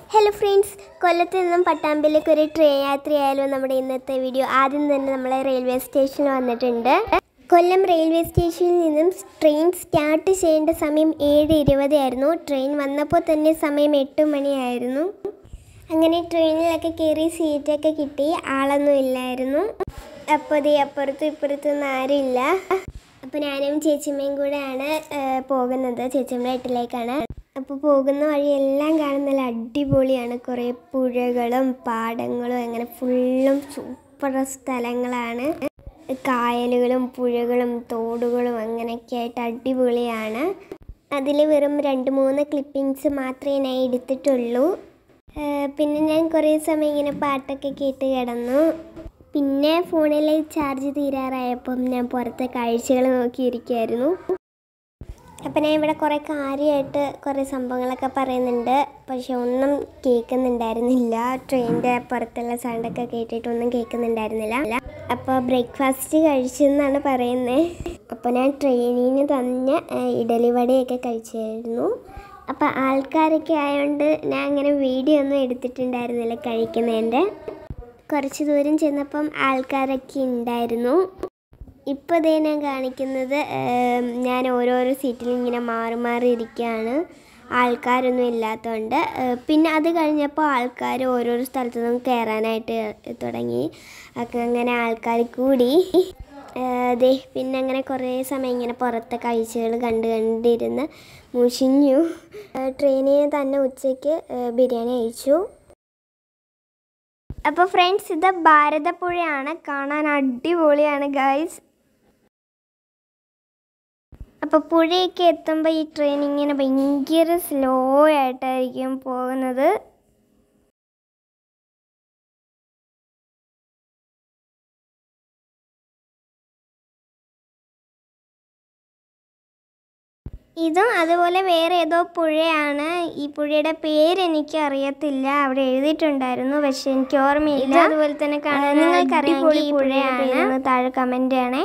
hello friends കൊല്ലത്ത് നിന്നും പട്ടാമ്പിലേക്ക് ഒരു ട്രെയിൻ യാത്രയായാലും നമ്മുടെ ഇന്നത്തെ വീഡിയോ ആദ്യം തന്നെ നമ്മളെ റെയിൽവേ സ്റ്റേഷനിൽ വന്നിട്ടുണ്ട് കൊല്ലം റെയിൽവേ സ്റ്റേഷനിൽ നിന്നും ട്രെയിൻ സ്റ്റാർട്ട് ചെയ്യേണ്ട സമയം ഏഴ് ഇരുപതായിരുന്നു ട്രെയിൻ വന്നപ്പോൾ തന്നെ സമയം എട്ട് മണിയായിരുന്നു അങ്ങനെ ട്രെയിനിലൊക്കെ കയറി സീറ്റൊക്കെ കിട്ടി ആളൊന്നും ഇല്ലായിരുന്നു അപ്പോൾ ദേ അപ്പുറത്തും ഇപ്പുറത്തൊന്നും ആരുമില്ല അപ്പോൾ ഞാനും ചേച്ചിമ്മയും കൂടെയാണ് ഏഹ്, പോകുന്നത് ചേച്ചിമ്മയുടെ വീട്ടിലേക്കാണ് അപ്പോൾ പോകുന്ന വഴിയെല്ലാം കാണുന്ന നല്ല അടിപൊളിയാണ് കുറേ പുഴകളും പാടങ്ങളും അങ്ങനെ ഫുള്ളും സൂപ്പർ സ്ഥലങ്ങളാണ് കായലുകളും പുഴകളും തോടുകളും അങ്ങനെയൊക്കെ ആയിട്ട് അടിപൊളിയാണ് അതിൽ വെറും രണ്ട് മൂന്ന് ക്ലിപ്പിങ്സ് മാത്രമേ ഞാൻ എടുത്തിട്ടുള്ളൂ ഏഹ് പിന്നെ ഞാൻ കുറേ സമയം ഇങ്ങനെ പാട്ടൊക്കെ കേട്ട് കിടന്നു പിന്നെ ഫോണിൽ ചാർജ് തീരാറായപ്പം ഞാൻ പുറത്തെ കാഴ്ചകൾ നോക്കിയിരിക്കുമായിരുന്നു അപ്പം ഞാൻ ഇവിടെ കുറേ കാര്യമായിട്ട് കുറേ സംഭവങ്ങളൊക്കെ പറയുന്നുണ്ട് പക്ഷെ ഒന്നും കേൾക്കുന്നുണ്ടായിരുന്നില്ല ട്രെയിനിൻ്റെ പുറത്തുള്ള സൗണ്ടൊക്കെ കേട്ടിട്ടൊന്നും കേൾക്കുന്നുണ്ടായിരുന്നില്ല അപ്പോൾ ബ്രേക്ക്ഫാസ്റ്റ് കഴിച്ചെന്നാണ് പറയുന്നത് അപ്പോൾ ഞാൻ ട്രെയിനിന് തന്നെ ഏഹ്, ഇഡലി വടയൊക്കെ കഴിച്ചായിരുന്നു അപ്പോൾ ആൾക്കാരൊക്കെ ആയതുകൊണ്ട് ഞാൻ അങ്ങനെ വീഡിയോ ഒന്നും എടുത്തിട്ടുണ്ടായിരുന്നില്ല കഴിക്കുന്നതിൻ്റെ കുറച്ച് ദൂരം ചെന്നപ്പം ആൾക്കാരൊക്കെ ഉണ്ടായിരുന്നു ഇപ്പോൾ ഇതേ ഞാൻ കാണിക്കുന്നത് ഏം, ഞാൻ ഓരോരോ സീറ്റിലും ഇങ്ങനെ മാറി മാറി ഇരിക്കുകയാണ് ആൾക്കാരൊന്നും ഇല്ലാത്തതുകൊണ്ട് ഏഹ്, പിന്നെ അത് കഴിഞ്ഞപ്പോൾ ആൾക്കാർ ഓരോരോ സ്ഥലത്തു നിന്നും കയറാനായിട്ട് തുടങ്ങി ഒക്കെ അങ്ങനെ ആൾക്കാർ കൂടി ഏഹ്, ദേ പിന്നെ അങ്ങനെ കുറേ സമയം ഇങ്ങനെ പുറത്തെ കാഴ്ചകൾ കണ്ട് കണ്ടിരുന്ന് മുഷിഞ്ഞു ഏഹ്, ട്രെയിനിൽ തന്നെ ഉച്ചയ്ക്ക് ഏഹ്, ബിരിയാണി കഴിച്ചു അപ്പോൾ ഫ്രണ്ട്സ് ഇത് ഭാരതപ്പുഴയാണ് കാണാൻ അടിപൊളിയാണ് ഗൈസ് അപ്പോൾ പുഴയൊക്കെ എത്തുമ്പോൾ ഈ ട്രെയിൻ ഇങ്ങനെ ഭയങ്കര സ്ലോ ആയിട്ടായിരിക്കും പോകുന്നത് ഇതും അതുപോലെ വേറെ ഏതോ പുഴയാണ് ഈ പുഴയുടെ പേര് എനിക്ക് അറിയത്തില്ല അവിടെ എഴുതിയിട്ടുണ്ടായിരുന്നു പക്ഷെ എനിക്ക് ഓർമ്മയില്ല അതുപോലെ തന്നെ കാണാൻ നിങ്ങൾക്കറിയാമെങ്കിൽ ഈ പുഴയാണ് താഴെ കമന്റ് ചെയ്യണേ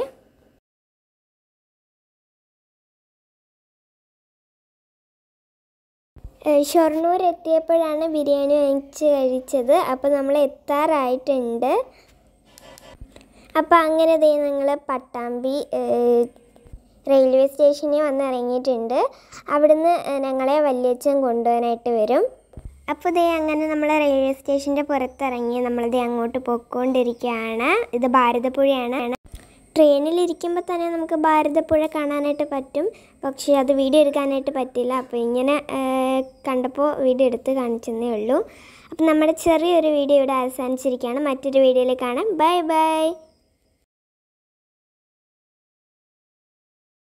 ഏഹ് ഷൊർണൂർ എത്തിയപ്പോഴാണ് ബിരിയാണി വാങ്ങിച്ച് കഴിച്ചത് അപ്പോൾ നമ്മൾ എത്താറായിട്ടുണ്ട് അപ്പോൾ അങ്ങനെ ദേ ഞങ്ങൾ പട്ടാമ്പി ഏഹ്, റെയിൽവേ സ്റ്റേഷനിൽ വന്ന് ഇറങ്ങിയിട്ടുണ്ട് അവിടുന്ന് ഏഹ്, ഞങ്ങളെ വല്യച്ഛൻ കൊണ്ടുപോകാനായിട്ട് വരും അപ്പോൾ ദേ അങ്ങനെ നമ്മൾ റെയിൽവേ സ്റ്റേഷൻ്റെ പുറത്തിറങ്ങി നമ്മളിത് അങ്ങോട്ട് പൊയ്ക്കൊണ്ടിരിക്കുകയാണ് ഇത് ഭാരതപ്പുഴയാണ് ട്രെയിനിലിരിക്കുമ്പോൾ തന്നെ നമുക്ക് ഭാരതപ്പുഴ കാണാനായിട്ട് പറ്റും പക്ഷേ അത് വീഡിയോ എടുക്കാനായിട്ട് പറ്റില്ല അപ്പോൾ ഇങ്ങനെ ഏഹ്, കണ്ടപ്പോൾ വീഡിയോ എടുത്ത് കാണിച്ചെന്നേ ഉള്ളൂ അപ്പോൾ നമ്മുടെ ചെറിയൊരു വീഡിയോ ഇവിടെ അവസാനിച്ചിരിക്കുകയാണ് മറ്റൊരു വീഡിയോയിൽ കാണാം ബൈ ബൈ